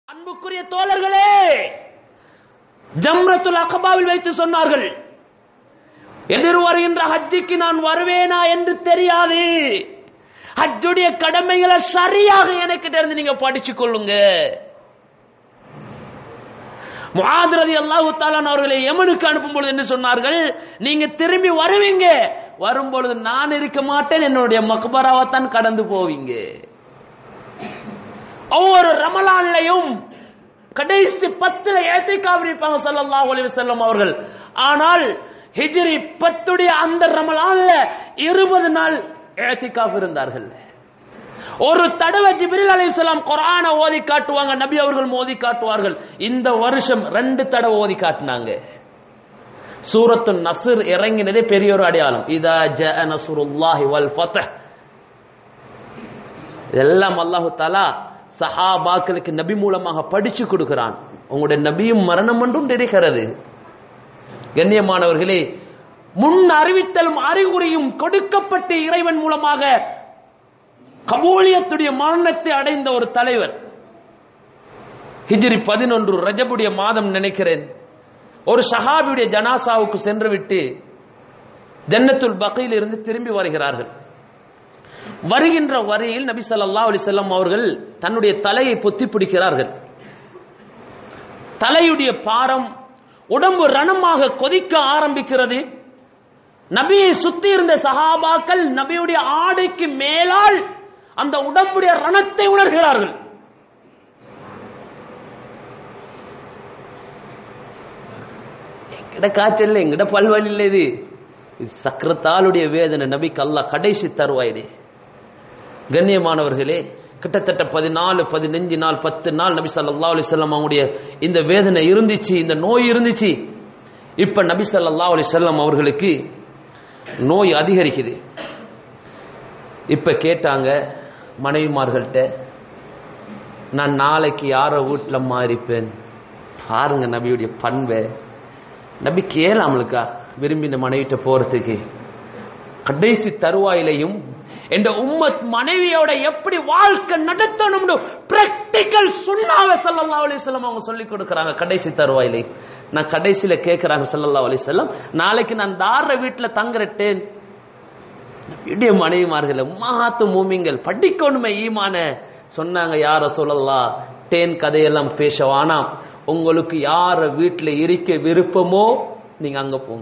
அன்புக்குரிய தோழர்களே ஜம்ரத்துல் அகபாவில் வைத்து சொன்னார்கள் எதிர் வருகின்ற ஹஜ்ஜிக்கு நான் வருவேனா என்று தெரியாது ஹஜ்ஜுடைய கடமைகளை சரியாக எனக்கு தெரிந்து நீங்க படிச்சு கொள்ளுங்க முஆதிரதி அல்லாஹு தாலான் அவர்களை யமனுக்கு அனுப்பும் பொழுது என்ன சொன்னார்கள் நீங்க திரும்பி வருவீங்க வரும்பொழுது நான் இருக்க மாட்டேன் என்னுடைய மக்பராவைத்தான் கடந்து போவீங்க ஒவ்வொரு ரமலான்லையும் கடைசி பத்துல ஏத்தைக்காவ இருப்பாங்க ஸல்லல்லாஹு அலைஹி வஸல்லம் அவர்கள் ஆனால் ஹிஜ்ரி பத்துடைய அந்த ரமலான்ல இருபது நாள் ஏத்திக்காஃப் இருந்தார்கள் ஒரு தடவை ஜிப்ரீல் அலைஹிஸ்ஸலாம் குர்ஆனை ஓதி காட்டுவாங்க நபி அவர்கள் ஓதி காட்டுவார்கள் இந்த வருஷம் ரெண்டு தடவை ஓதி காட்டினாங்க சூரத்து நஸ்ர் இறங்கினதே பெரிய ஒரு அடையாளம் இதா ஜஅ நஸ்ருல்லாஹி வல் ஃபத்ஹ் இதெல்லாம் அல்லாஹு தஆலா சஹாபாக்களுக்கு நபி மூலமாக படிச்சு கொடுக்கிறான் உங்களுடைய நபியும் மரணம் ஒன்றும் இருக்கிறது கண்ணியமானவர்களே முன் அறிவித்தலும் அறிகுறியும் கொடுக்கப்பட்ட இறைவன் மூலமாக கபூலியத்துடைய மரணத்தை அடைந்த ஒரு தலைவர் ஹிஜ்ரி பதினொன்று ரஜபுடைய மாதம் நினைக்கிறேன் ஒரு சஹாபியுடைய ஜனாசாவுக்கு சென்று விட்டு ஜன்னத்துல் பகையில் இருந்து திரும்பி வருகிறார்கள் வருகின்ற வரியில் நபி ஸல்லல்லாஹு அலைஹி வஸல்லம் அவர்கள் தன்னுடைய தலையை பொத்தி பிடிக்கிறார்கள் தலையுடைய பாரம் உடம்பு ரணமாக கொதிக்க ஆரம்பிக்கிறது நபியை சுத்தி இருந்த சஹாபாக்கள் நபியுடைய ஆடைக்கு மேலால் அந்த உடம்புடைய ரணத்தை உணர்கிறார்கள் எங்கட காய்ச்சல் எங்கட பல்வலி இல்லை இது இது சக்கரத்தாளுடைய வேதனை நபிக்கு அல்லாஹ் கடைசி தருவாயிடே கண்ணியமானவர்களே கிட்டத்தட்ட பதினாலு பதினஞ்சு நாள் பத்து நாள் நபி ஸல்லல்லாஹு அலைஹி வஸல்லம் அவங்களுடைய இந்த வேதனை இருந்துச்சு இந்த நோய் இருந்துச்சு இப்ப நபி ஸல்லல்லாஹு அலைஹி வஸல்லம் அவர்களுக்கு நோய் அதிகரிக்குது இப்ப கேட்டாங்க மனைவிமார்கள்ட்ட நான் நாளைக்கு யாரோ வீட்டில் மாறிப்பேன் பாருங்க நபியுடைய பண்பை நபி கேளாமலுக்கா விரும்பின மனைவிட்ட போறதுக்கு கடைசி தருவாயிலையும் என்ற உம்மத் மனைவியோட எப்படி வாழ்க்கை நடத்தணும்னு பிராக்டிக்கல் சுண்ணாவ ஸல்லல்லாஹு அலைஹி வஸல்லம் அவங்க சொல்லி கொடுக்கறாங்க கடைசி தருவாயிலே நான் கடைசியில கேட்கறாங்க ஸல்லல்லாஹு அலைஹி வஸல்லம் நாளைக்கு நான் தார வீட்டுல தங்குறட்டேன் இடைய மனைவிமார்கள் உம்மாத்து மூமிங்கள் படிக்கணுமே ஈமான சொன்னாங்க யார சொல்லலாம் தேன் கதையெல்லாம் பேச வேணாம் உங்களுக்கு யார வீட்டுல இருக்க விருப்பமோ நீங்க அங்க போங்க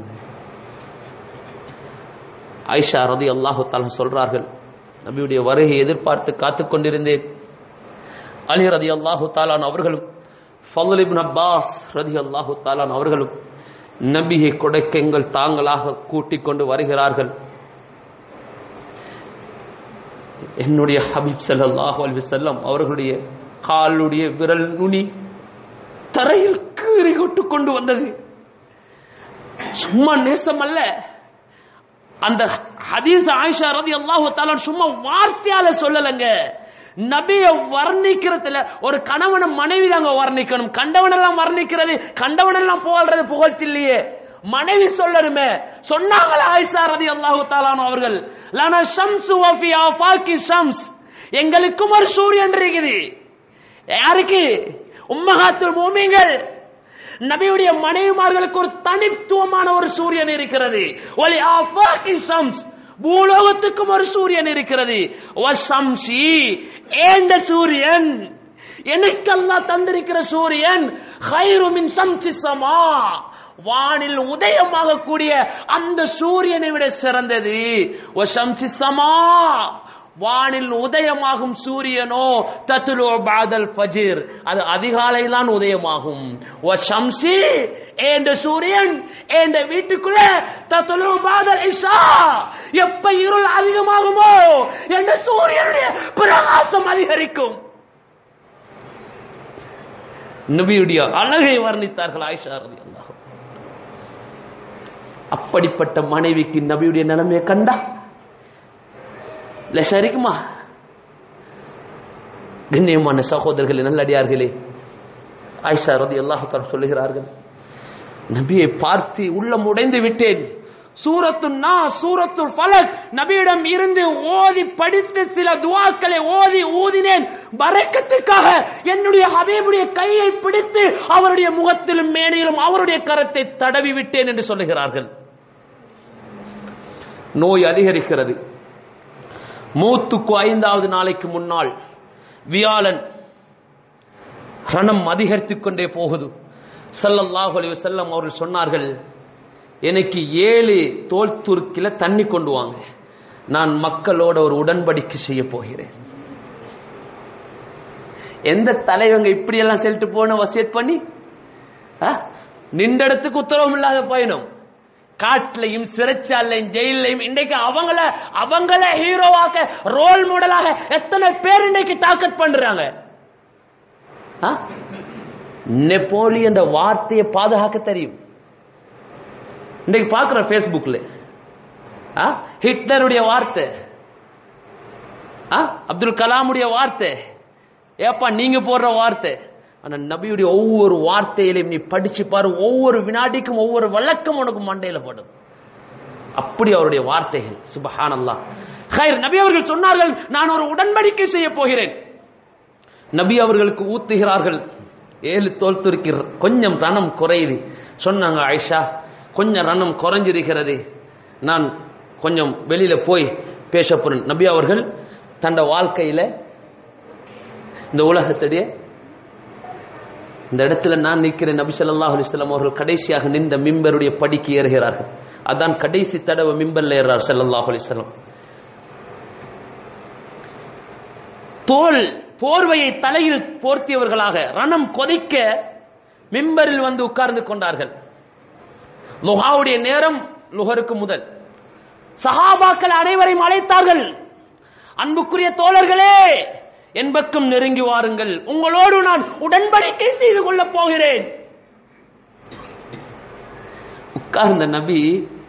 ஐஷா ரதி அல்லாஹு தாலா சொல்றார்கள் நபியுடைய வருகை எதிர்பார்த்து காத்து கொண்டிருந்தேன் அலி ரதி அல்லாஹு தாலான் அவர்களும் ஃபதுல் இப்னு அப்பாஸ் ரதி அல்லாஹு தாலான் அவர்களும் நபியை கொடைக்க எங்கள் தாங்களாக கூட்டிக் கொண்டு வருகிறார்கள் என்னுடைய ஹபீப் ஸல்லல்லாஹு அலைஹி வஸல்லம் அவர்களுடைய காலுடைய விரல் நுனி தரையில் கீறி கொட்டு கொண்டு வந்தது சும்மா நேசம் அல்ல அந்த ஹதீஸ் ஆயிஷா ரதி அல்லாஹு தாலா சும்மா வார்த்தையால சொல்லலைங்க நபிய வர்ணிக்கிறதுல ஒரு கணவனை மனைவி தாங்க வர்ணிக்கணும் கண்டவன் எல்லாம் வர்ணிக்கிறது கண்டவன் எல்லாம் புகழ்றது புகழ்ச்சி இல்லையே மனைவி சொல்லணுமே சொன்னாங்களே ஆயிஷா ரதி அல்லாஹு தாலான் அவர்கள் லனா ஷம்சு வஃபி ஆஃபாக்கி ஷம்ஸ் எங்களுக்கும் ஒரு சூரியன் இருக்குது யாருக்கு உம்மகாத்துல் மூமிங்கள் நபியுடைய மனைவிமார்களுக்கு ஒரு தனித்துவமான ஒரு சூரியன் இருக்கிறது ஒலி ஆஃபாக்கி ஷம்ஸ் பூலோகத்துக்கும் ஒரு சூரியன் இருக்கிறது வசம்சி ஏண்ட சூரியன் எனக்கு அல்லாஹ் தந்திருக்கிற சூரியன் ஹைரு மின் சம்சி சமா வானில் உதயமாக கூடிய அந்த சூரியனை விட சிறந்தது வசம்சி சமா வானில் உதயமாகும் சூரியனோ தத்துலோ பாதல் ஃபஜிர் அது அதிகாலையில்தான் உதயமாகும் வ ஷம்சி என்ற சூரியன் என்ற வீட்டுக்குள்ள தத்துலோ பாதல் இஷா எப்ப இருள் அதிகமாகுமோ என்ற சூரியனுடைய பிரகாசம் அதிகரிக்கும் நபியுடைய அழகை வர்ணித்தார்கள் ஆயிஷா ரதி அல்லாஹ் அப்படிப்பட்ட மனைவிக்கு நபியுடைய நிலைமையை கண்டா இல்ல சரிக்குமா கண்ணியமான சகோதரர்களே நல்லடியார்களே ஆயிஷா ரதி அல்லாஹால சொல்லுகிறார்கள் நபியை பார்த்து உள்ளம் உடைந்து விட்டேன் சூரத்து நா சூரத்து ஃபலக் நபியிடம் இருந்து ஓதி படித்து சில துவாக்களை ஓதி ஊதினேன் பரக்கத்துக்காக என்னுடைய ஹபீபுடைய கையை பிடித்து அவருடைய முகத்திலும் மேனையிலும் அவருடைய கரத்தை தடவி விட்டேன் என்று சொல்லுகிறார்கள் நோய் அதிகரிக்கிறது மூத்துக்கு ஐந்தாவது நாளைக்கு முன்னால் வியாழன் ரணம் அதிகரித்துக் கொண்டே போகுது ஸல்லல்லாஹு அலைஹி வஸல்லம் அவர்கள் சொன்னார்கள் எனக்கு ஏழு தோல் துருக்கில தண்ணி கொண்டு வாங்க நான் மக்களோட ஒரு உடன்படிக்கை செய்ய போகிறேன் எந்த தலைவங்க இப்படி எல்லாம் செல்லிட்டு போன வசியத் பண்ணி ஆ? நின்ற இடத்துக்கு உத்தரவும் இல்லாத பயணம் காட்டுலையும் சிறைச்சாலையும் ஜெயிலையும் இன்றைக்கு அவங்கள அவங்கள ஹீரோவாக்க ரோல் மாடலாக எத்தனை பேர் இன்னைக்கு டாக்கெட் பண்றாங்க ஆ? நெப்போலி என்ற வார்த்தையை பாதுகாக்க தெரியும் இன்னைக்கு பார்க்கிறோம் ஃபேஸ்புக்ல ஆ? ஹிட்லருடைய வார்த்தை ஆ? அப்துல் கலாமுடைய வார்த்தை ஏப்பா நீங்க போடுற வார்த்தை ஆனா நபியுடைய ஒவ்வொரு வார்த்தையிலையும் நீ படிச்சு பாரு ஒவ்வொரு வினாடிக்கும் ஒவ்வொரு வழக்கம் உனக்கு மண்டையில படும் அப்படி அவருடைய வார்த்தைகள் சுபஹானல்லாஹ் ஹைர் நபி அவர்கள் சொன்னார்கள் நான் ஒரு உடன்படிக்கை செய்ய போகிறேன் நபி அவர்களுக்கு ஊத்துகிறார்கள் ஏழு தோல் துருக்கி கொஞ்சம் ரணம் குறையுது சொன்னாங்க ஆயிஷா கொஞ்சம் ரணம் குறைஞ்சிருக்கிறது நான் கொஞ்சம் வெளியில போய் பேச போறேன் நபி அவர்கள் தண்ட வாழ்க்கையில இந்த உலகத்துடைய இந்த இடத்துல நான் நிற்கிறேன் நபி ஸல்லல்லாஹு அலைஹி வஸல்லம் அவர்கள் கடைசியாக நின்ற மிம்பருடைய படிக்கு ஏறுகிறார்கள் அதான் கடைசி தடவை மிம்பர்ல ஏறார் ஸல்லல்லாஹு அலைஹி வஸல்லம் தோல் போர்வையை தலையில் போர்த்தியவர்களாக ரணம் கொதிக்க மிம்பரில் வந்து உட்கார்ந்து கொண்டார்கள் லுஹாவுடைய நேரம் லுஹருக்கு முதல் சஹாபாக்கள் அனைவரையும் அழைத்தார்கள் அன்புக்குரிய தோழர்களே என் பக்கம் நெருங்கி வாருங்கள் உங்களோடு நான் உடன்படிக்கை செய்து கொள்ளப் போகிறேன் உட்கார்ந்த நபி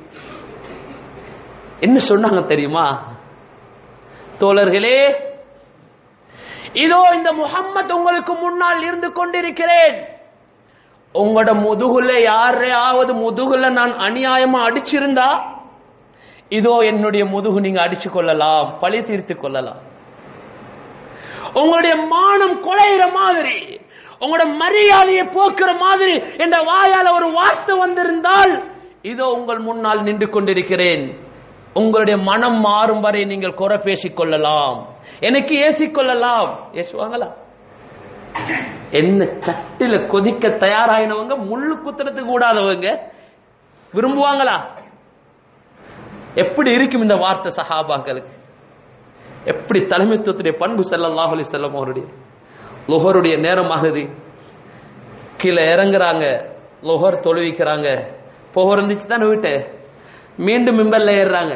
என்ன சொன்னாங்க தெரியுமா தோழர்களே இதோ இந்த முகம்மது உங்களுக்கு முன்னால் இருந்து கொண்டிருக்கிறேன் உங்களோட முதுகுல யாரையாவது முதுகுல நான் அநியாயமா அடிச்சிருந்தா இதோ என்னுடைய முதுகு நீங்க அடிச்சு கொள்ளலாம் பழி தீர்த்து கொள்ளலாம் உங்களுடைய மானம் குலையிற மாதிரி உங்களோட மரியாதையை போக்குற மாதிரி என்ற வாயால ஒரு வார்த்தை வந்திருந்தால் இதோ உங்கள் முன்னால் நின்று கொண்டிருக்கிறேன் உங்களுடைய மனம் மாறும் வரை நீங்கள் குறை பேசிக் கொள்ளலாம் எனக்கு ஏசிக் கொள்ளலாம் ஏசுவாங்களா என்ன சட்டில கொதிக்க தயாராயினவங்க முள்ளு குத்துறதுக்கு கூடாதவங்க விரும்புவாங்களா எப்படி இருக்கும் இந்த வார்த்தை சஹாபாக்களுக்கு எப்படி தலைமைத்துவத்துடைய பண்பு ஸல்லல்லாஹு அலைஹி வஸல்லம் அவருடைய லுஹருடைய நேரமாகுது கீழே இறங்குறாங்க லுஹர் தொழுவிக்கிறாங்க போக இருந்துச்சு தானே வீட்டு மீண்டும் மிம்பர்ல ஏறுறாங்க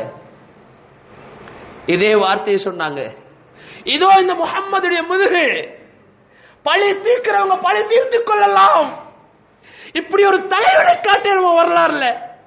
இதே வார்த்தையை சொன்னாங்க இதோ இந்த முகம்மதுடைய முதுகு பழி தீர்க்கிறவங்க பழி தீர்த்து கொள்ளலாம் இப்படி ஒரு தலைவனை காட்டி நம்ம வரலாறுல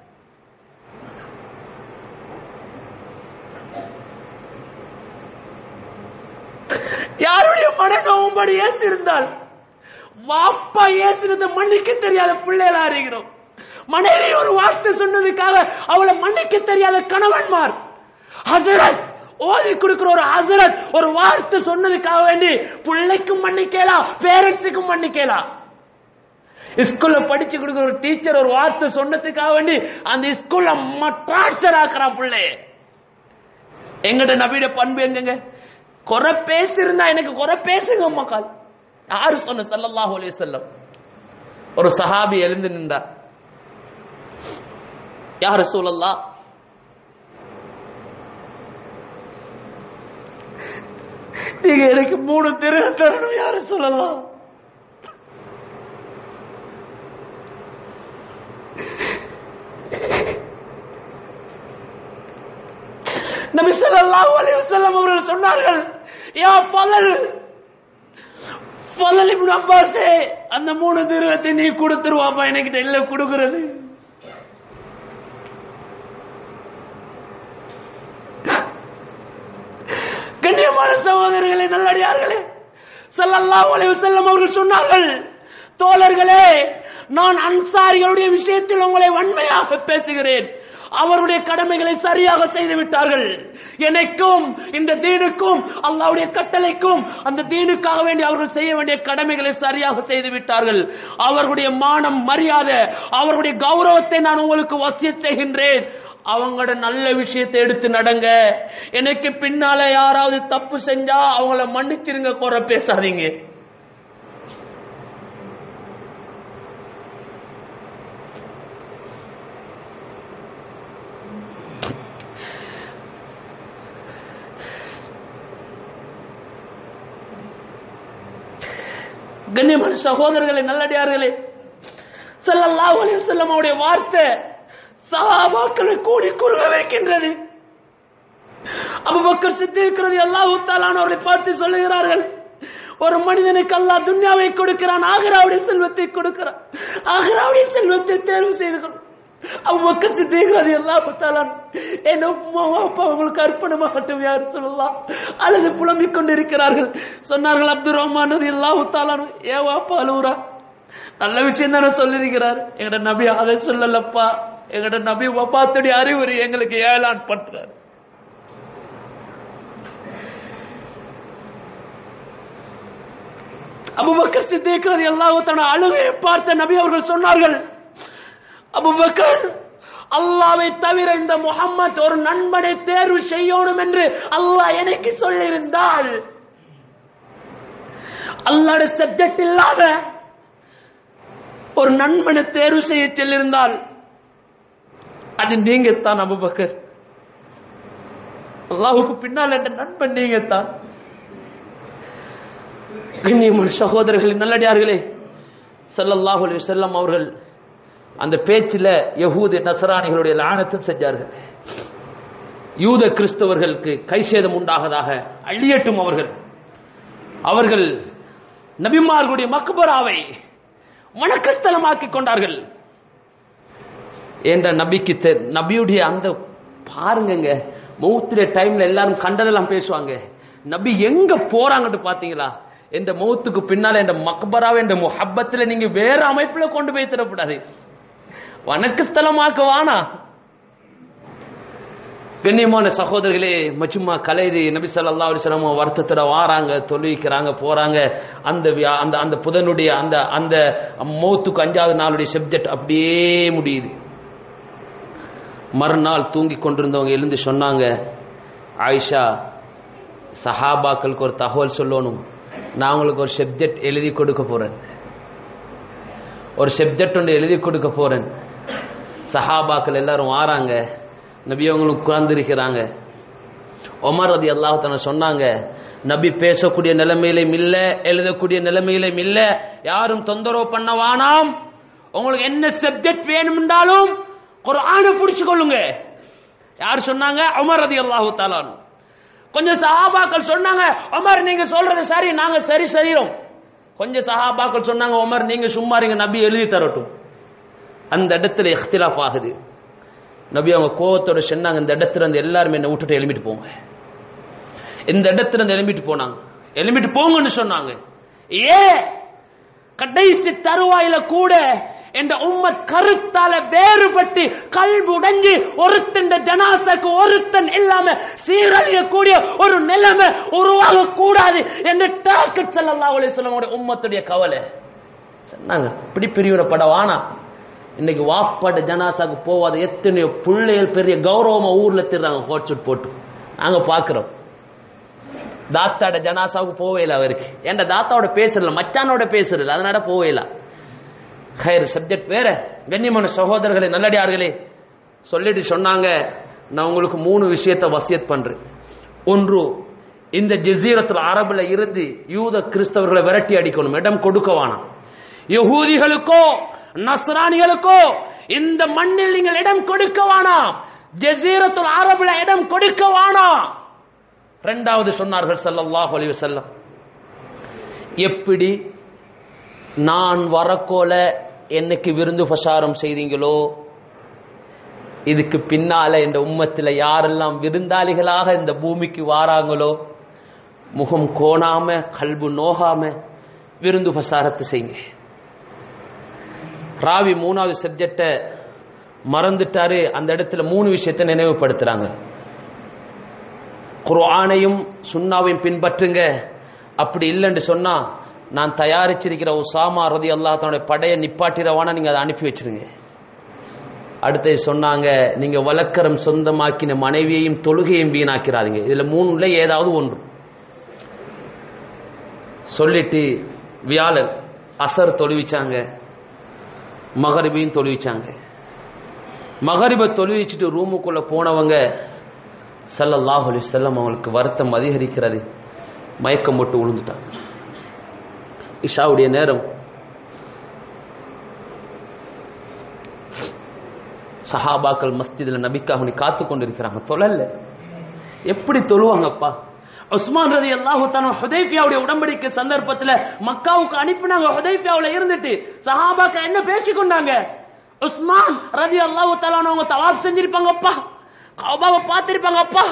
யாருடைய மனநோவும்படி ஏசிருந்தால் வாப்பா ஏசினதை மன்னிக்க தெரியாத பிள்ளைகளா இருக்கிறோம் மனைவி ஒரு வார்த்தை சொன்னதுக்காக அவளை மன்னிக்க தெரியாத கணவன்மார் ஹசரத் ஓதி கொடுக்கிற ஒரு ஹசரத் ஒரு வார்த்தை சொன்னதுக்காக வேண்டி பிள்ளைக்கும் மன்னிக்கலாம் பேரண்ட்ஸுக்கும் மன்னிக்கலாம் ஸ்கூல்ல படிச்சு கொடுக்கிற ஒரு டீச்சர் ஒரு வார்த்தை சொன்னதுக்காக வேண்டி அந்த ஸ்கூல்ல டார்ச்சர் ஆக்குறான் பிள்ளைய எங்கட நபியோட பண்பு எங்கங்க குறை பேசியிருந்தா எனக்கு குறை பேசுங்க மக்கள் யாரு சொன்ன ஸல்லல்லாஹு அலைஹி வஸல்லம் ஒரு சஹாபி எழுந்து நின்றார் யார் ரசூலல்லாஹ் நீங்க எனக்கு மூணு திரு தரணும் யாரு சொல்லலாம் நபி ஸல்லல்லாஹு அலைஹி வஸல்லம் அவர்கள் சொன்னார்கள் யா ஃபலல் ஃபலல் இப்னு அப்பாஸே அந்த மூணு திருவத்தை நீ கொடுத்துருவாப்பா என்கிட்ட இல்ல கொடுக்கிறது கண்ணியமான சகோதரர்களே நல்லடியார்களே ஸல்லல்லாஹு அலைஹி வஸல்லம் அவர்கள் சொன்னார்கள் தோழர்களே நான் அன்சாரிகளுடைய விஷயத்தில் உங்களை வன்மையாக பேசுகிறேன் அவருடைய கடமைகளை சரியாக செய்து விட்டார்கள் எனக்கும் இந்த தீனுக்கும் அல்லாஹ்வுடைய கட்டளைக்கும் அந்த தீனுக்காக வேண்டி அவர்கள் செய்ய வேண்டிய கடமைகளை சரியாக செய்து விட்டார்கள் அவர்களுடைய மானம் மரியாதை அவர்களுடைய கௌரவத்தை நான் உங்களுக்கு வசியத் செய்கின்றேன் அவங்களோட நல்ல விஷயத்தை எடுத்து நடங்க எனக்கு பின்னால யாராவது தப்பு செஞ்சா அவங்கள மன்னிச்சிருங்க குறை பேசாதீங்க கண்ணியமான சகோதரர்களே நல்லடியார்களே ஸல்லல்லாஹு அலைஹி வஸல்லம் அவருடைய வார்த்தை சஹாபாக்களை கூடி குறுக வைக்கின்றது அபூபக்கர் சித்திக் ரலியல்லாஹு தஆலா அவர்களை பார்த்து சொல்லுகிறார்கள் ஒரு மனிதனுக்கு அல்லாஹ் துன்யாவை கொடுக்கிறான் ஆகிராவுடைய செல்வத்தை கொடுக்கிறான் ஆகிராவுடைய செல்வத்தை தேர்வு செய்து கொள் அபூபக்கர் சித்திக் ரலியல்லாஹு தஆலா என் உம்மா அப்பா உங்களுக்கு அர்ப்பணமாகட்டும் யார் சொல்லலாம் அல்லது புலம்பிக் கொண்டிருக்கிறார்கள் சொன்னார்கள் அப்துல் ரஹ்மான் ரலியல்லாஹு தஆலா ஏ வாப்பா அழுவுறா நல்ல விஷயம் தானே சொல்லியிருக்கிறார் எங்கட நபி அதை சொல்லலப்பா எங்கட நபி வபாத்துடைய அறிவுரை எங்களுக்கு ஏலான் பண்றார் அபுபக்கர் சித்திக்கிறது எல்லாவோ தன அழுகையை பார்த்த நபி அவர்கள் சொன்னார்கள் அபுபக்கர் அல்லாவை தவிர இந்த முகம்மது ஒரு நண்பனை தேர்வு செய்யணும் என்று அல்லாஹ் எனக்கு சொல்லியிருந்தால் அல்லாட சப்ஜெக்ட் இல்லாத ஒரு நண்பனை தேர்வு செய்ய சொல்லியிருந்தால் அது நீங்க தான் அபுபக்கர் அல்லாஹுக்கு பின்னால் என்ற நண்பன் நீங்க தான் கண்ணியமான சகோதரர்கள் நல்லடியார்களே ஸல்லல்லாஹு அலைஹி வஸல்லம் அவர்கள் அந்த பேச்சில் யகூது நசராணிகளுடைய லானத்தும் செஞ்சார்கள் யூத கிறிஸ்தவர்களுக்கு கைசேதம் உண்டாகதாக அழியட்டும் அவர்கள் அவர்கள் நபிமார்களுடைய மக்பராவை வணக்கஸ்தலமாக்கி கொண்டார்கள் என்ற நபிக்கு தெ- நபியுடைய அந்த பாருங்கங்க மௌத்துடைய டைம்ல எல்லாரும் கண்டதெல்லாம் பேசுவாங்க நபி எங்க போறாங்கன்னு பாத்தீங்களா இந்த மௌத்துக்கு பின்னால இந்த மக்பராவை இந்த முஹப்பத்துல நீங்க வேற அமைப்புல கொண்டு போய் தரப்படாது வணக்க ஸ்தலமாக்க வானா கண்ணியமான சகோதரர்களே மச்சுமா கலைது நபி ஸல்லல்லாஹு அலைஹி வஸல்லம் வருத்தத்தோட வாராங்க தொழுவிக்கிறாங்க போறாங்க அந்த வியா- அந்த அந்த புதனுடைய அந்த அந்த மௌத்துக்கு அஞ்சாவது நாளுடைய சப்ஜெக்ட் அப்படியே முடியுது மறுநாள் தூங்கி கொண்டிருந்தவங்க எழுந்து சொன்னாங்க ஆயிஷா சஹாபாக்களுக்கு ஒரு தகவல் சொல்லணும் நான் உங்களுக்கு ஒரு சப்ஜெக்ட் எழுதி கொடுக்க போறேன் ஒரு சப்ஜெக்ட் ஒன்று எழுதி கொடுக்க போறேன் சஹாபாக்கள் எல்லாரும் வாராங்க நபி அவங்களும் உட்கார்ந்துருக்கிறாங்க ஒமர் ரதி அல்லாஹ் சொன்னாங்க நபி பேசக்கூடிய நிலைமையிலும் இல்ல எழுதக்கூடிய நிலைமையிலும் இல்ல யாரும் தொந்தரவு பண்ண வேணாம் உங்களுக்கு என்ன சப்ஜெக்ட் வேணும்னாலும் குர்ஆனை பிடிச்சு கொள்ளுங்க யார் சொன்னாங்க உமர் ரதி அல்லாஹு தாலான் கொஞ்சம் சஹாபாக்கள் சொன்னாங்க உமர் நீங்க சொல்றது சரி நாங்க சரி செய்யறோம் கொஞ்சம் சஹாபாக்கள் சொன்னாங்க உமர் நீங்க சும்மா இருங்க நபி எழுதி தரட்டும் அந்த இடத்துல இഖ്തിലാഫ് ஆகுது நபி அவங்க கோவத்தோட சொன்னாங்க இந்த இடத்துல இருந்து எல்லாருமே என்னை விட்டுட்டு எழும்பிட்டு போங்க இந்த இடத்துல இருந்து எழும்பிட்டு போனாங்க எழும்பிட்டு போங்கன்னு சொன்னாங்க ஏ கடைசி தருவாயில கூட என்ற உம்மத் கருத்தால வேறுபட்டு கல்வி உடைஞ்சு ஒருத்தன் ஜனாசக்கு ஒருத்தன் இல்லாம சீரழியக்கூடிய ஒரு நிலைமை உருவாக கூடாது என்று டாக்கெட் ஸல்லல்லாஹு அலைஹி வஸல்லம் உம்மத்துடைய கவலை சொன்னாங்க இப்படி பிரிவினப்பட வானா இன்னைக்கு வாப்பாட ஜனாசாக்கு போவாத எத்தனையோ பிள்ளைகள் பெரிய கௌரவமா ஊர்ல திர்றாங்க கோட் ஷூட் போட்டு நாங்க பாக்குறோம் தாத்தாட ஜனாசாவுக்கு போவே இல்லை அவருக்கு ஏன்டா தாத்தாவோட பேசுறல மச்சானோட பேசுறல அதனால போவே இல்லை ஹைர் சப்ஜெக்ட் வேற கண்ணியமான சகோதரர்களே நல்லடியார்களே சொல்லிட்டு சொன்னாங்க நான் உங்களுக்கு மூணு விஷயத்தை வசியத் பண்றேன் ஒன்று இந்த ஜசீரத்துல அரபுல இருந்து யூத கிறிஸ்தவர்களை விரட்டி அடிக்கணும் இடம் கொடுக்க வேணாம் யகூதிகளுக்கோ நஸ்ரானிகளுக்கோ இந்த மண்ணில் நீங்கள் இடம் கொடுக்க வேணாம் ஜசீரத்துல் அரபுல இடம் கொடுக்க வேணாம் ரெண்டாவது சொன்னார்கள் ஸல்லல்லாஹு அலைஹி வஸல்லம் எப்படி நான் வரக்கோல என்னைக்கு விருந்து பிரசாரம் செய்தீங்களோ இதுக்கு பின்னால இந்த உம்மத்துல யாரெல்லாம் விருந்தாளிகளாக இந்த பூமிக்கு வாராங்களோ முகம் கோணாம கல்பு நோகாம விருந்து பிரசாரத்தை செய்யுங்க ராவி மூணாவது சப்ஜெக்டை மறந்துட்டாரு அந்த இடத்துல மூணு விஷயத்தை நினைவுபடுத்துறாங்க குர்ஆனையும் சுன்னாவையும் பின்பற்றுங்க அப்படி இல்லைன்னு சொன்னா நான் தயாரிச்சிருக்கிற உசாமா ரதி அல்லாஹ் தன்னுடைய படையை நிப்பாட்டிரவானா நீங்க அதை அனுப்பி வச்சிருங்க அடுத்தது சொன்னாங்க நீங்க வழக்கரம் சொந்தமாக்கின மனைவியையும் தொழுகையும் வீணாக்கிறாதீங்க இதுல மூணுல ஏதாவது ஒன்று சொல்லிட்டு வியாழன் அசர் தொழுவிச்சாங்க மகரிபையும் தொழுவிச்சாங்க மகரிபை தொழுவிச்சுட்டு ரூமுக்குள்ள போனவங்க ஸல்லல்லாஹு அலைஹி வஸல்லம் அவங்களுக்கு வருத்தம் அதிகரிக்கிறது மயக்கம் போட்டு விழுந்துட்டாங்க இஷாவுடைய நேரம் சஹாபாக்கள் மஸ்ஜிதில் நபிக்காக காத்து கொண்டிருக்கிறாங்க தொழல்ல எப்படி தொழுவாங்கப்பா உஸ்மான் ரதி அல்லாஹு தான ஹுதைஃபியாவுடைய உடன்படிக்கை சந்தர்ப்பத்துல மக்காவுக்கு அனுப்பினாங்க ஹுதைஃபியாவுல இருந்துட்டு சஹாபாக்கள் என்ன பேசிக்கொண்டாங்க உஸ்மான் ரதி அல்லாஹு தாலான அவங்க தவாப் செஞ்சிருப்பாங்கப்பா கௌபாவை பார்த்திருப்பாங்கப்பா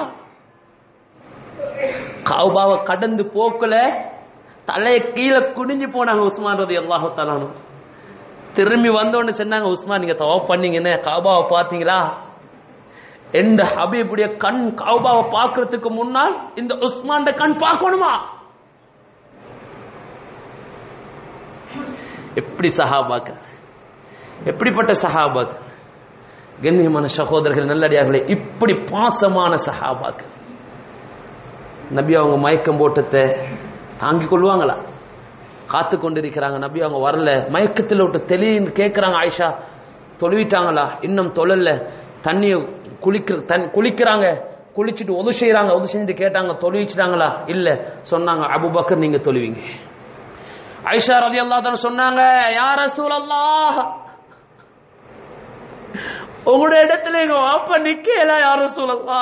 கௌபாவை கடந்து போக்குல தலையை கீழே குனிஞ்சு போனாங்க உஸ்மான் ரதி அல்லாஹு தாலானு திரும்பி வந்தோன்னு சொன்னாங்க உஸ்மான் நீங்க தவாப் பண்ணீங்கன்னு கௌபாவை பார்த்தீங்களா எந்த ஹபீபுடைய கண் கௌபாவை பார்க்கறதுக்கு முன்னால் இந்த உஸ்மான் கண் பார்க்கணுமா எப்படி சஹாபாக்கள் எப்படிப்பட்ட சஹாபாக்கள் கண்ணியமான சகோதரர்கள் நல்லடியார்களே இப்படி பாசமான சஹாபாக்கள் நபி அவங்க மயக்கம் போட்டத்தை தாங்கிக் கொள்வாங்களா காத்து கொண்டிருக்கிறாங்க நபி அவங்க வரல மயக்கத்தில் விட்டு தெளின்னு கேட்குறாங்க ஆயிஷா தொழுவிட்டாங்களா இன்னும் தொழல தண்ணியை குளிக்கிற தன் குளிக்கிறாங்க குளிச்சுட்டு உது செய்கிறாங்க உது செஞ்சுட்டு கேட்டாங்க தொழுவிச்சிட்டாங்களா இல்ல சொன்னாங்க அபுபக்கர் நீங்க தொழுவீங்க ஐஷா ரதி அல்லா சொன்னாங்க யார சூழல்லா உங்களோட இடத்துல எங்க வாப்பா நிக்கல யார சூழல்லா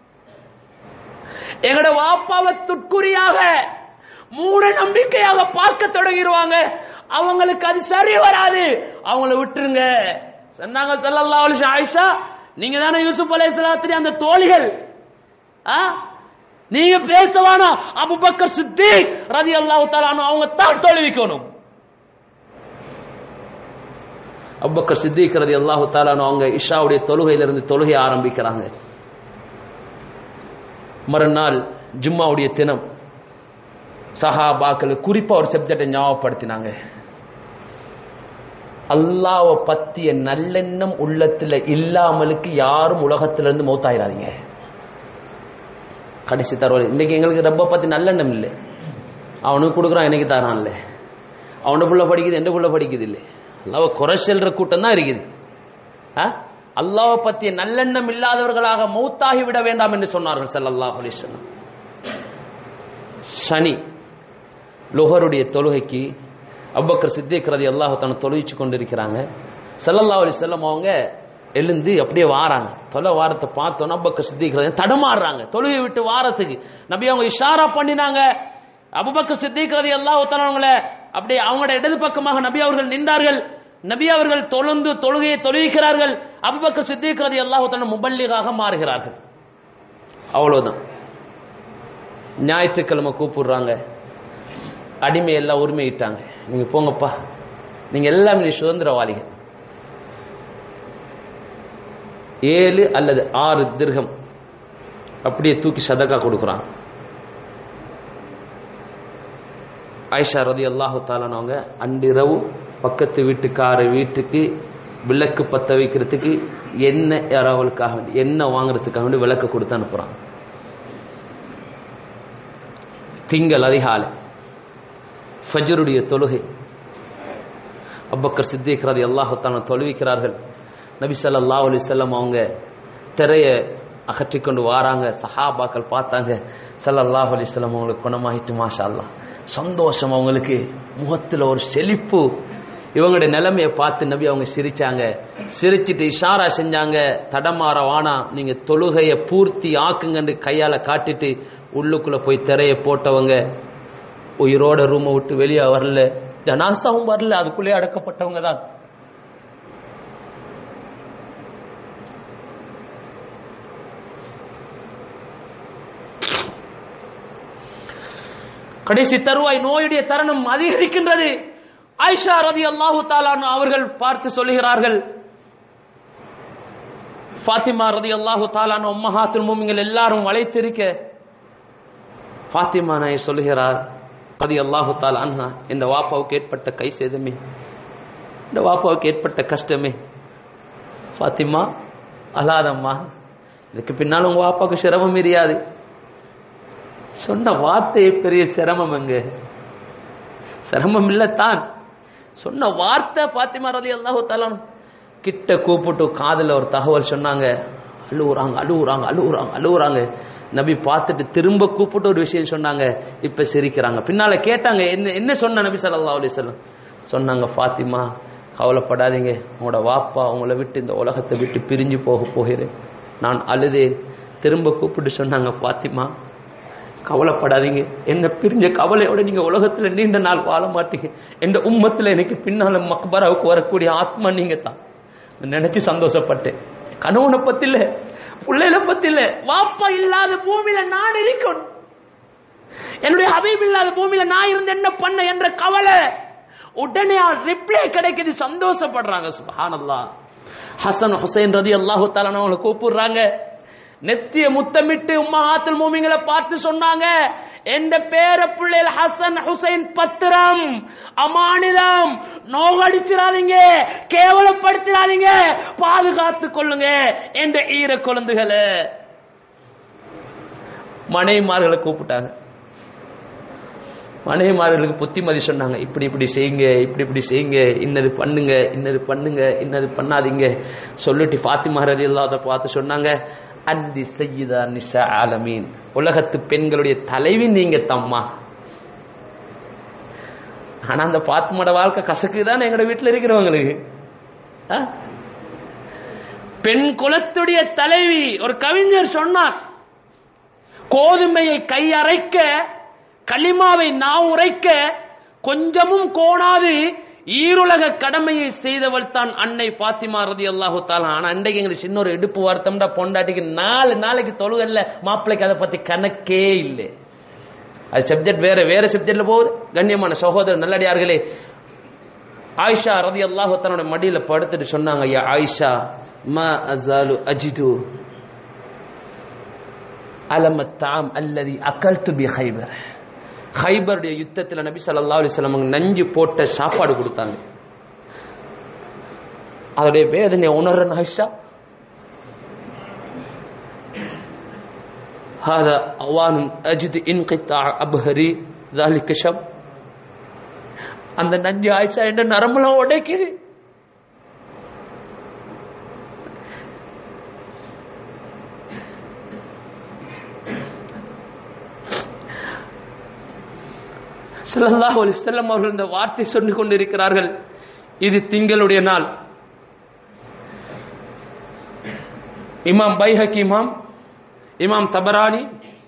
எங்கட வாப்பாவை துட்குறியாக மூட நம்பிக்கையாக பார்க்க தொடங்கிடுவாங்க அவங்களுக்கு அது சரி வராது அவங்கள விட்டுருங்க சொன்னாங்க சல்லல்லாஹு அலைஹி வஸல்லம், ஆயிஷா நீங்க தானே யூசுப் அலைஹிஸ்ஸலாத்துடைய அந்த தோழிகள் ஆ? நீங்க பேச வேணாம் அபூபக்கர் சித்திக் ரலியல்லாஹு தஆலா அன்ஹு அவங்க தான் தொழுவிக்கணும் அபூபக்கர் சித்திக் ரலியல்லாஹு தஆலா அன்ஹு அவங்க இஷாவுடைய தொழுகையிலிருந்து தொழுகை ஆரம்பிக்கிறாங்க மறுநாள் ஜும்மாவுடைய தினம் சஹாபாக்கள் குறிப்பா ஒரு சப்ஜெக்டை ஞாபகப்படுத்தினாங்க அல்லாவை பத்திய நல்லெண்ணம் உள்ளத்துல இல்லாமலுக்கு யாரும் உலகத்துல இருந்து மௌத்தாயிராதீங்க கடைசி தருவார் இன்னைக்கு எங்களுக்கு ரப்ப பத்தி நல்லெண்ணம் இல்லை அவனுக்கு கொடுக்குறான் எனக்கு தரான் இல்லை அவன புள்ள படிக்குது எந்த புள்ள படிக்குது இல்லை அல்லாவை குறை செல்ற கூட்டம் தான் இருக்குது ஆ? அல்லாவை பத்திய நல்லெண்ணம் இல்லாதவர்களாக மௌத்தாகி விட வேண்டாம் என்று சொன்னார்கள் ஸல்லல்லாஹு அலைஹி வஸல்லம் சனி லுஹருடைய தொழுகைக்கு அவ்வக்கர் சித்திக்கிறது அல்லாஹ் தன்னை தொழுவிச்சு கொண்டிருக்கிறாங்க ஸல்லல்லாஹு அலைஹி வஸல்லம் அவங்க எழுந்து அப்படியே வாராங்க தொலை வாரத்தை பார்த்தோன்னா அவ்வக்கர் சித்திக்கிறது தடமாறுறாங்க தொழுகை விட்டு வாரத்துக்கு நபி அவங்க இஷாரா பண்ணினாங்க அபுபக்கர் சித்திக்கிறது அல்லாஹ் அவங்கள அப்படியே அவங்களோட இடது பக்கமாக நபி அவர்கள் நின்றார்கள் நபி அவர்கள் தொழுந்து தொழுகையை தொழுவிக்கிறார்கள் அபுபக்கர் சித்திக்கிறது அல்லாஹ் தன்னை முபல்லிகாக மாறுகிறார்கள் அவ்வளவுதான் ஞாயிற்றுக்கிழமை கூப்பிடுறாங்க அடிமை எல்லாம் உரிமையிட்டாங்க நீங்க போங்கப்பா நீங்க எல்லாமே நீ சுதந்திரவாளிகள் ஏழு அல்லது ஆறு திர்கம் அப்படியே தூக்கி சதக்கா கொடுக்குறாங்க ஆயிஷா ரதி அல்லாஹு தாலானவங்க அன்றிரவு பக்கத்து வீட்டுக்கார வீட்டுக்கு விளக்கு பத்த வைக்கிறதுக்கு எண்ணெய் யாராவளுக்காக வேண்டி எண்ணெய் வாங்குறதுக்காக வேண்டி விளக்கு கொடுத்து அனுப்புறாங்க திங்கள் அதிகாலை ஃபஜருடைய தொழுகை அவ்வக்கர் சித்திக் ரதி அல்லாஹான தொழுவிக்கிறார்கள் நபி ஸல்லல்லாஹு அலைஹி வஸல்லம் அவங்க திரையை அகற்றி கொண்டு வாராங்க சஹாபாக்கள் பார்த்தாங்க ஸல்லல்லாஹு அலைஹி வஸல்லம் அவங்களுக்கு குணமாயிட்டு மாஷா அல்லாஹ் சந்தோஷம் அவங்களுக்கு முகத்தில் ஒரு செழிப்பு இவங்களுடைய நிலைமையை பார்த்து நபி அவங்க சிரிச்சாங்க சிரிச்சிட்டு இஷாரா செஞ்சாங்க தடமாற வானா நீங்க தொழுகையை பூர்த்தி ஆக்குங்கன்னு கையால காட்டிட்டு உள்ளுக்குள்ள போய் திரையை போட்டவங்க உயிரோட ரூமை விட்டு வெளியே வரல ஜனாசாவும் வரல அதுக்குள்ளே அடக்கப்பட்டவங்க தான் கடைசி தருவாய் நோயுடைய தருணம் அதிகரிக்கின்றது ஆயிஷா ரதி அல்லாஹு தாலான் அவர்கள் பார்த்து சொல்லுகிறார்கள் ஃபாத்திமா ரதி அல்லாஹு தாலான உம்மஹாத்துல் மூமிங்கள் எல்லாரும் வளைத்திருக்க ஃபாத்திமா நாய் சொல்லுகிறார் ரதி அல்லாஹு தாலா அன்ஹா இந்த வாப்பாவுக்கு ஏற்பட்ட கை சேதமே இந்த வாப்பாவுக்கு ஏற்பட்ட கஷ்டமே ஃபாத்திமா அலாதம்மா இதுக்கு பின்னால் உங்க வாப்பாவுக்கு சிரமம் தெரியாது சொன்ன வார்த்தையே பெரிய சிரமம் அங்க சிரமம் இல்லத்தான் சொன்ன வார்த்தை பாத்திமா ரதி அல்லாஹு தாலான் கிட்ட கூப்பிட்டு காதுல ஒரு தகவல் சொன்னாங்க அழுவுறாங்க அழுவுறாங்க அழுவுறாங்க அழுவுறாங்க நபி பார்த்துட்டு திரும்ப கூப்பிட்டு ஒரு விஷயம் சொன்னாங்க இப்ப சிரிக்கிறாங்க பின்னால கேட்டாங்க என்ன என்ன சொன்ன நபி ஸல்லல்லாஹு அலைஹி வஸல்லம் சொன்னாங்க ஃபாத்திமா கவலைப்படாதீங்க உங்களோட வாப்பா உங்களை விட்டு இந்த உலகத்தை விட்டு பிரிஞ்சு போக போகிறேன் நான் அழுதேன் திரும்ப கூப்பிட்டு சொன்னாங்க ஃபாத்திமா கவலைப்படாதீங்க என்ன பிரிஞ்ச கவலையோட நீங்க உலகத்துல நீண்ட நாள் வாழ மாட்டீங்க எந்த உம்மத்துல எனக்கு பின்னால மக்பராவுக்கு வரக்கூடிய ஆத்மா நீங்க தான் நினைச்சு சந்தோஷப்பட்டேன் கணவனை பத்தி இல்ல பிள்ளைகளை பத்தி இல்ல வாப்பா இல்லாத பூமியில நான் இருக்கணும் என்னுடைய ஹபீப் இல்லாத பூமியில நான் இருந்து என்ன பண்ண என்ற கவலை உடனே ரிப்ளை கிடைக்குது சந்தோஷப்படுறாங்க சுபஹானல்லாஹ் ஹசன் ஹுசைன் ரதி அல்லாஹு தாலான அவங்களை கூப்பிடுறாங்க நெத்திய முத்தமிட்டு உம்மஹாத்துல் மூமிங்களை பார்த்து சொன்னாங்க எந்த பேர பிள்ளைகள் ஹசன் ஹுசைன் பத்திரம் அமானிதம் நோகடிச்சிடாதீங்க கேவலப்படுத்திடாதீங்க பாதுகாத்து கொள்ளுங்க என்ற ஈர குழந்தைகளை மனைமார்களை கூப்பிட்டாங்க மனைவிமார்களுக்கு புத்திமதி சொன்னாங்க இப்படி இப்படி செய்யுங்க இப்படி இப்படி செய்யுங்க இன்னது பண்ணுங்க இன்னது பண்ணுங்க இன்னது பண்ணாதீங்க சொல்லிட்டு ஃபாத்திமா ரதி இல்லாத பார்த்து சொன்னாங்க அந்தி சையிதா நிசா ஆலமீன் உலகத்து பெண்களுடைய தலைவி நீங்க தம்மா ஆனா அந்த பாத்திமாட வாழ்க்கை கசக்குதான் எங்களோட வீட்டுல இருக்கிறவங்களுக்கு ஆ? பெண் குலத்துடைய தலைவி ஒரு கவிஞர் சொன்னார் கோதுமையை கையரைக்க களிமாவை நான் உரைக்க கொஞ்சமும் கோணாது ஈருலக கடமையை செய்தவள் தான் அன்னை பாத்திமா ரதி அல்லாஹு தாலா ஆனா அன்றைக்கு எங்களுக்கு சின்ன ஒரு இடுப்பு வார்த்தம்டா பொண்டாட்டிக்கு நாலு நாளைக்கு தொழுகல்ல மாப்பிள்ளைக்கு அதை பத்தி கணக்கே இல்லை அது சப்ஜெக்ட் வேற வேற சப்ஜெக்ட்ல போகுது கண்ணியமான சகோதரர் நல்லடியார்களே ஆயிஷா ரதி அல்லாஹு தன்னோட மடியில படுத்துட்டு சொன்னாங்க யா ஆயிஷா மா அசாலு அஜிது அலம தாம் அல்லதி அகல்து பி ஹைபர் ஹைபருடைய யுத்தத்தில் நபி ஸல்லல்லாஹு அலைஹி வஸல்லம் நஞ்சு போட்ட சாப்பாடு கொடுத்தாங்க அதோடைய வேதனை உணர்றன் ஆயிஷா هذا أوان أجد انقطاع أبهري ذلك شب அந்த நஞ்சு ஆயிஷா என்ற நரம்புலாம் உடைக்குது ஸல்லல்லாஹு அலைஹி வஸல்லம் அவர்கள் இந்த வார்த்தை சொல்லிக் கொண்டிருக்கிறார்கள் இது திங்களுடைய நாள் இமாம் பைஹக் இமாம் இமாம் தபரானி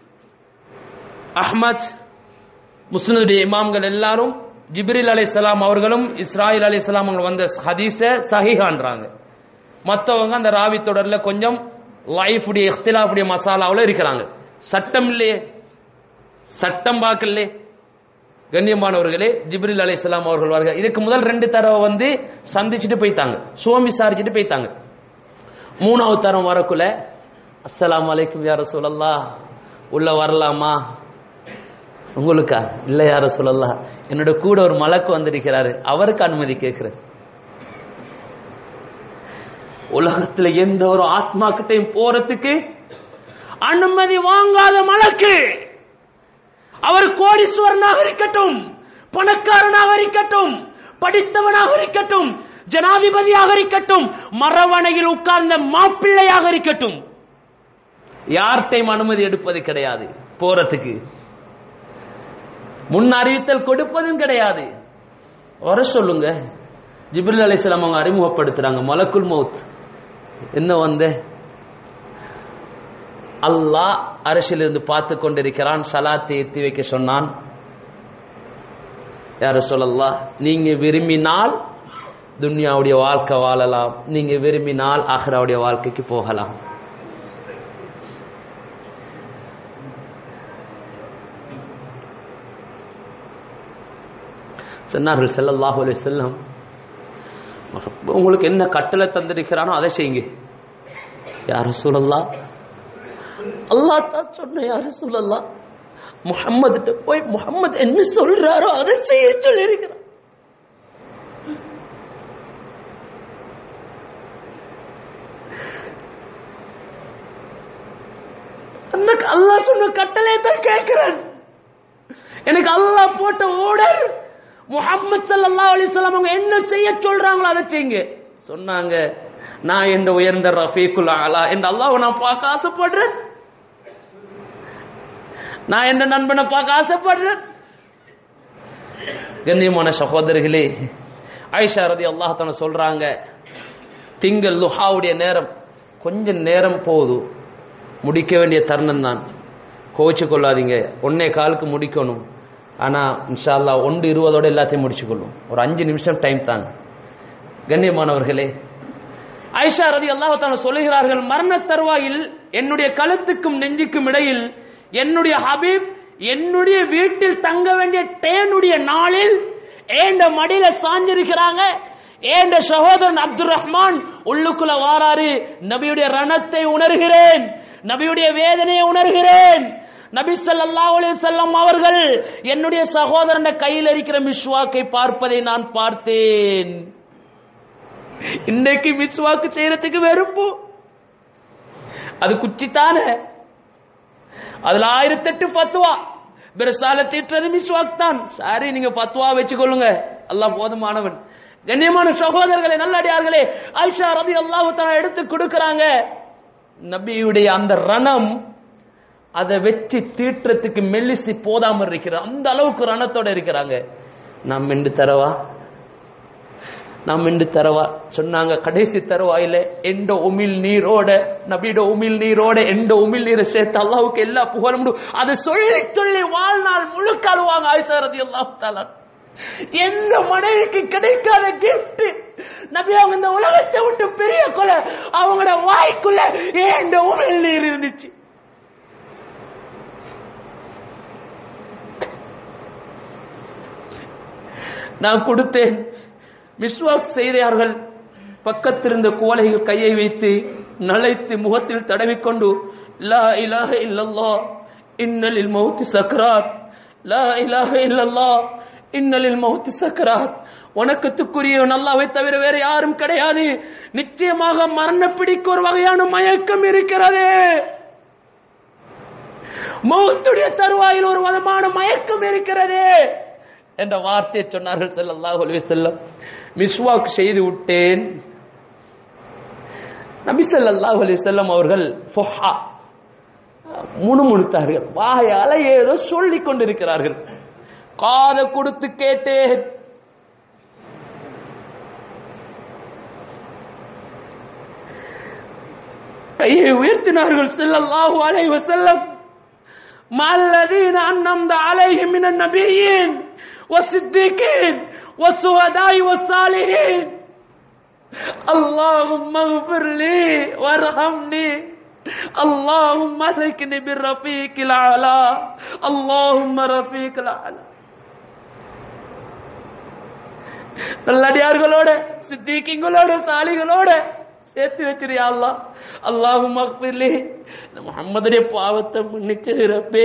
அஹ்மத் முஸ்லிமுடைய இமாம்கள் எல்லாரும் ஜிப்ரில் அலைஹிஸ்ஸலாம் அவர்களும் இஸ்ராயில் அலைஹிஸ்ஸலாம் அவங்க வந்த ஹதீஸை சஹீஹான்றாங்க மற்றவங்க அந்த ராவி தொடர்ல கொஞ்சம் லைஃபுடைய இஃப்திலாஃபுடைய மசாலாவில் இருக்கிறாங்க சட்டம் இல்லையே சட்டம் பார்க்கலையே கண்ணியமானவர்களே ஜிப்ரில் அலைஹிஸ்ஸலாம் அவர்கள் வருக இதுக்கு முதல் ரெண்டு தடவை வந்து சந்திச்சுட்டு போய்த்தாங்க சுவம் விசாரிச்சுட்டு போய்த்தாங்க மூணாவது தரம் வரக்குள்ள அஸ்ஸலாமு அலைக்கும் யார சொல்லல்லா உள்ள வரலாமா உங்களுக்கா இல்ல யார சொல்லல்லா என்னோட கூட ஒரு மலக்கு வந்திருக்கிறாரு அவருக்கு அனுமதி கேட்கிறேன் உலகத்துல எந்த ஒரு ஆத்மா கிட்டையும் போறதுக்கு அனுமதி வாங்காத மலக்கு அவர் கோடீஸ்வரனாக இருக்கட்டும் பணக்காரனாக இருக்கட்டும் படித்தவனாக இருக்கட்டும் ஜனாதிபதியாக இருக்கட்டும் மரவணையில் உட்கார்ந்த மாப்பிள்ளையாக இருக்கட்டும் யார்கிட்டையும் அனுமதி எடுப்பது கிடையாது போறதுக்கு முன் அறிவித்தல் கொடுப்பதும் கிடையாது வர சொல்லுங்க ஜிப்ரில் அலைஹிஸ்ஸலாம் அவங்க அறிமுகப்படுத்துறாங்க மலக்குல் மௌத் என்ன வந்த அல்லாஹ் அரசிலிருந்து பார்த்து கொண்டிருக்கிறான் சலாத்தை எத்தி வைக்க சொன்னான் யார சொல்லல்லா நீங்க விரும்பினால் துன்யாவுடைய வாழ்க்கை வாழலாம் நீங்க விரும்பினால் ஆஹ்ராவுடைய வாழ்க்கைக்கு போகலாம் சொன்னார்கள் ஸல்லல்லாஹு அலைஹி வஸல்லம் உங்களுக்கு என்ன கட்டளை தந்திருக்கிறானோ அதை செய்யுங்க யார சொல்லலாம் அல்லாஹ் தான் சொன்ன யார சொல்லலாம் முகம்மது போய் முகம்மது என்ன சொல்றாரோ அதை செய்ய சொல்லி இருக்கிறார் அந்த அல்லாஹ் சொன்ன கட்டளை தான் கேட்கிறேன் எனக்கு அல்லாஹ் போட்ட ஓடர் முகமது சல்லல்லாஹு அலைஹி வஸல்லம் அவங்க என்ன செய்ய சொல்றாங்களோ அதை செய்யுங்க சொன்னாங்க நான் என்ற உயர்ந்த ரஃபீக்குல் ஆலா என்ற அல்லாஹ் நான் பார்க்க ஆசைப்படுறேன் நான் என்ற நண்பனை பார்க்க ஆசைப்படுறேன் கண்ணியமான சகோதரர்களே ஆயிஷா ரதி அல்லாஹான சொல்றாங்க திங்கள் லுஹாவுடைய நேரம் கொஞ்சம் நேரம் போதும் முடிக்க வேண்டிய தருணம் தான் கோச்சு கொள்ளாதீங்க ஒன்னே காலுக்கு முடிக்கணும் ஆனா இன்ஷா அல்லாஹ் ஒன்று இருபதோட எல்லாத்தையும் முடிச்சுக்கொள்ளும் ஒரு அஞ்சு நிமிஷம் டைம் தான் கண்ணியமானவர்களே ஐஷா ரதி அல்லாஹால சொல்லுகிறார்கள் மரண தருவாயில் என்னுடைய கழுத்துக்கும் நெஞ்சுக்கும் இடையில் என்னுடைய ஹபீப் என்னுடைய வீட்டில் தங்க வேண்டிய டேனுடைய நாளில் ஏண்ட மடியில சாஞ்சிருக்கிறாங்க ஏண்ட சகோதரன் அப்துல் ரஹ்மான் உள்ளுக்குள்ள வாராரு நபியுடைய ரணத்தை உணர்கிறேன் நபியுடைய வேதனையை உணர்கிறேன் நபி ஸல்லல்லாஹு அலைஹி வஸல்லம் அவர்கள் என்னுடைய சகோதரன் கையில் இருக்கிற மிஸ்வாக்கை பார்ப்பதை நான் பார்த்தேன் இன்னைக்கு மிஸ்வாக்கு செய்யறதுக்கு வெறுப்பு அது குச்சித்தானே அதுல ஆயிரத்தெட்டு பத்துவா பெருசால தீட்டுறது மிஸ்வாக் தான் சாரி நீங்க பத்துவா வச்சுக்கொள்ளுங்க அல்லாஹ் போதுமானவன் கண்ணியமான சகோதரர்களே நல்லடியார்களே ஆயிஷா ரதி அல்லாஹு தஆலா எடுத்து கொடுக்கறாங்க நபியுடைய அந்த ரணம் அதை வச்சு தீட்டுறதுக்கு மெல்லிசி போதாம இருக்கிறது அந்த அளவுக்கு ரணத்தோட இருக்கிறாங்க நான் மெண்டு தரவா நாம் இன்று தரவா சொன்னாங்க கடைசி தருவாயில எந்த உமிழ் நீரோட நபியோட உமிழ் நீரோட எந்த உமிழ் நீரை சேர்த்து அல்லாவுக்கு எல்லா புகழும் அதை சொல்லி சொல்லி வாழ்நாள் முழுக்க அழுவாங்க ஆயிஷா ரதி அல்லாஹ் எந்த மனைவிக்கு கிடைக்காத கிஃப்ட் நபி அவங்க இந்த உலகத்தை விட்டு பெரிய கொலை அவங்களோட வாய்க்குள்ள ஏண்ட உமிழ் நீர் இருந்துச்சு நான் கொடுத்தேன் மிஸ்வாக் செய்தார்கள் பக்கத்திருந்த கோலையில் கையை வைத்து நலைத்து முகத்தில் தடவிக்கொண்டு லா இலாஹ இல்லல்லா இன்னலில் மௌத்தி சக்ராத் லா இலாஹ இல்லல்லா இன்னலில் மௌத்தி சக்ராத் வணக்கத்துக்குரியவன் அல்லாவை தவிர வேற யாரும் கிடையாது நிச்சயமாக மரண பிடிக்க ஒரு வகையான மயக்கம் இருக்கிறது மௌத்துடைய தருவாயில் ஒரு விதமான மயக்கம் இருக்கிறது என்ற வார்த்தையை சொன்னார்கள் ஸல்லல்லாஹு அலைஹி வஸல்லம் மிஸ்வாக் செய்து விட்டேன் நபி ஸல்லல்லாஹு அலைஹி வஸல்லம் அவர்கள் ஃபுஹா முணுமுணுத்தார்கள் வாயால ஏதோ சொல்லிக் கொண்டிருக்கிறார்கள் காதை கொடுத்து கேட்டேன் கையை உயர்த்தினார்கள் ஸல்லல்லாஹு அலைஹி வஸல்லம் مع الذين أنعمت عليهم من النبيين والصديقين والشهداء والصالحين اللهم اغفر لي وارحمني اللهم اهلكني بالرفيق الاعلى اللهم رفيق الاعلى நல்லடியார்களோட சித்திகிங்களோட சாலிகளோட சேர்த்து வச்சிருயா அல்லா அல்லாஹும் மக்பிர்லி இந்த முகம்மதுடைய பாவத்தை மன்னிச்சு ரப்பே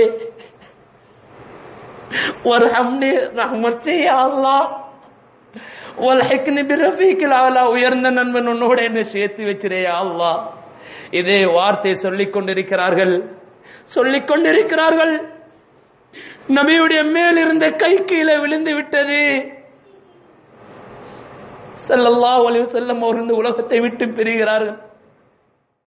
வர்ஹம்னி ரஹ்மத் செய்ய அல்லாஹ் வல்ஹிக்னி பிரஃபீக்கில் ஆலா உயர்ந்த நண்பன் உன்னோட என்ன சேர்த்து வச்சிரேயா அல்லாஹ் இதே வார்த்தை சொல்லிக் கொண்டிருக்கிறார்கள் சொல்லிக் கொண்டிருக்கிறார்கள் நபியுடைய மேல் இருந்த கை கீழே விழுந்து விட்டது ஸல்லல்லாஹு அலைஹி வஸல்லம் அவர்கள் இந்த உலகத்தை விட்டு பிரிகிறார்கள்